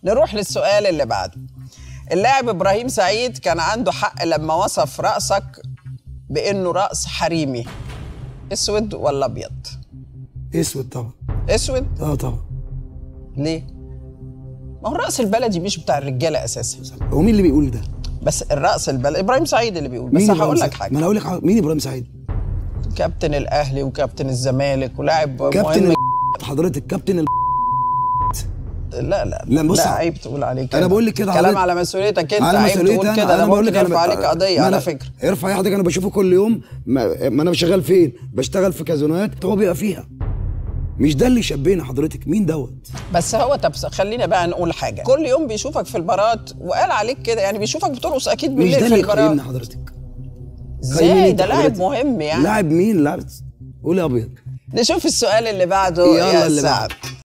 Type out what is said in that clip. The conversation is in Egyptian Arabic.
نروح للسؤال اللي بعده اللاعب ابراهيم سعيد كان عنده حق لما وصف رأسك بانه رأس حريمي اسود ولا ابيض اسود طبعا اسود اه طبعا ليه ما هو الرأس البلدي مش بتاع الرجاله اساسا هو مين اللي بيقول ده؟ بس الرأس البلدي ابراهيم سعيد اللي بيقول بس مين إبراهيم هقول لك سعيد؟ حاجه ما انا هقول لك حاجة. مين ابراهيم سعيد؟ كابتن الاهلي وكابتن الزمالك ولاعب كابتن مهم ال- حضرتك كابتن ال... لا لا لا، بص- لا عيب تقول عليه كده أنا بقول لك كده كلام حضرتك- على مسؤوليتك انت على عيب مسؤوليتي تقول أنا، كده انا بقول ممكن لك أنا ارفع ب- عليك قضيه ما على أنا- فكره ارفع اي حضرتك انا بشوفه كل يوم ما, ما انا بشتغل فين؟ بشتغل في كازينوهات هو بيبقى فيها مش ده اللي يشبهنا حضرتك مين دوت؟ بس هو طب خلينا بقى نقول حاجه كل يوم بيشوفك في البارات وقال عليك كده يعني بيشوفك بترقص اكيد مش بالليل ده في اللي البارات يقيمنا حضرتك قيمني ازاي أنت ده لاعب حضرتك. مهم يعني لاعب مين؟ لاعب قول يا ابيض نشوف السؤال اللي بعده يلا يا اللي سعد بعده.